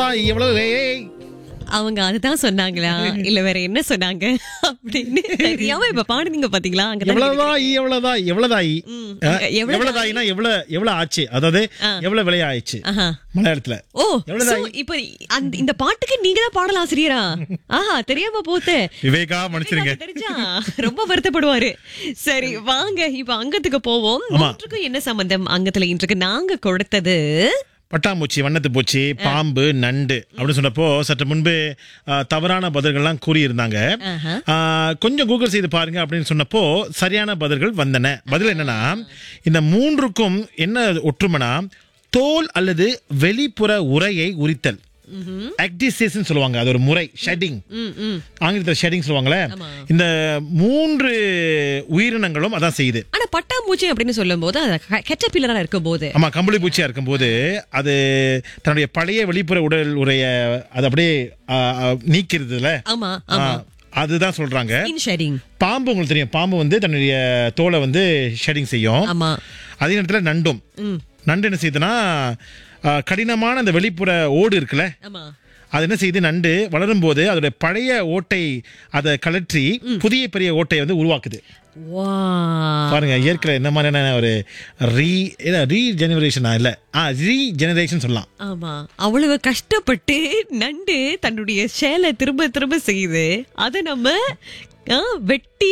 எவ்வளவுதான் எவ்வளவு ஏய் அவங்க அதுதான் சொன்னாங்களா இல்ல வேற என்ன சொன்னாங்க அப்படின்னு தெரியாம இப்ப பாடுனீங்க பாத்தீங்களா அங்கதான் எவ்வளவுதான் ஈ, எவ்வளவுதான் எவ்வளவுதாயி ம். அஹ், எவ்வளவுதாயி? எவ்வளவுதாயினா எவ்வளவு எவ்வளவு ஆச்சு அதாவது எவ்வளவு விலை ஆயிடுச்சு ஆஹா. மலையாளத்துல ஓ எவ்வளவுதாயி? so இப்ப அந்த இந்த பாட்டுக்கு நீங்க தான் பாடலாம் ஆசிரியரா ஆஹா தெரியாம போத்தே விவேகா மன்னிச்சிருங்க தெரிஞ்சா ரொம்ப வருத்தப்படுவாரு சரி வாங்க இப்ப அங்கத்துக்கு போவோம் ஆமா. மூன்றுக்கும் என்ன சம்பந்தம் அங்கத்துல இன்றைக்கு நாங்க கொடுத்தது பட்டாம்பூச்சி வண்ணத்து பூச்சி பாம்பு நண்டு அப்படின்னு சொன்னப்போ சற்று முன்பு ஆ, தவறான பதில்கள்லாம் கூறியிருந்தாங்க ஆஹா. ஆ, கொஞ்சம் கூகுள் செய்து பாருங்க அப்படின்னு சொன்னப்போ சரியான பதில்கள் வந்தன பதில் என்னன்னா இந்த மூன்றுக்கும் என்ன ஒற்றுமைனா தோல் அல்லது வெளிப்புற உரையை உரித்தல் ஆக்டிசேஷன் சொல்லுவாங்க அது ஒரு முறை ஷெட்டிங் ம், ம். ஆங்கிலத்தில் ஷெட்டிங் சொல்லுவாங்களே இந்த மூன்று உயிரினங்களும் அதான் செய்யுது ஆனா பட்டாம்பூச்சி அப்படின்னு சொல்லும் போது கெட்டப்பில்லரா இருக்கும் போது ஆமா கம்பளி பூச்சியா இருக்கும்போது அது தன்னுடைய பழைய வெளிப்புற உடல் உரைய அது அப்படியே ஆ, ஆ, நீக்கிறதுல ஆமா ஆ, ஆமா அதுதான் சொல்றாங்க ஸ்கின் ஷேடிங் பாம்பு உங்களுக்கு தெரியும் பாம்பு வந்து தன்னுடைய தோலை வந்து ஷெடிங் செய்யும் ஆமா அதே நேரத்தில் நண்டும் ம். நண்டு என்ன செய்யுதுன்னா ஆ, கடினமான அந்த வெளிப்புற ஓடு இருக்குல்ல ஆமா அது என்ன செய்யுது நண்டு வளரும் போது அதோட பழைய ஓட்டை அதை கலற்றி புதிய பெரிய ஓட்டை வந்து உருவாக்குது வா பாருங்க இயற்கை என்ன மாதிரியான ஒரு ரீ ரீ ஜெனரேஷனா இல்ல ஆ ரீ ஜெனரேஷன் சொல்லலாம் ஆமா அவ்வளவு கஷ்டப்பட்டு நண்டு தன்னுடைய சேலை திரும்ப திரும்ப செய்யுது அத நம்ம ஆ, வெட்டி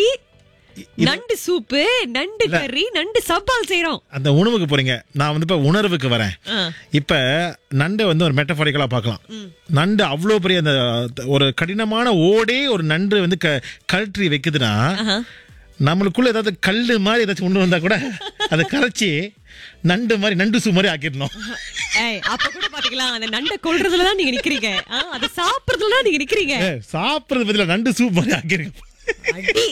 நண்டு சூப்பு நண்டு கறி நண்டு சப்பால் செய்யறோம் அந்த உணவுக்கு போறீங்க நான் வந்து இப்ப உணர்வுக்கு வரேன் ஆ. இப்ப நண்டை வந்து ஒரு மெட்டபாரிக்கலா பார்க்கலாம் நண்டு அவ்வளோ பெரிய அந்த ஒரு கடினமான ஓடே ஒரு நண்டு வந்து க கழற்றி வைக்குதுன்னா ஆஹா. நம்மளுக்குள்ள ஏதாவது கல்லு மாதிரி ஏதாச்சும் ஒண்ணு வந்தா கூட அதை கரைச்சி நண்டு மாதிரி நண்டு சூ மாதிரி ஆக்கிடணும் ஏய், அப்ப கூட பாத்தீங்களா அந்த நண்டை கொல்றதுல தான் நீங்க நிக்கிறீங்க ஆ, அதை சாப்பிடுறதுல தான் நீங்க நிக்கிறீங்க சாப்பிடுறது பதிலா நண்டு சூப் மாதிரி ஆக்கிருங்க அடி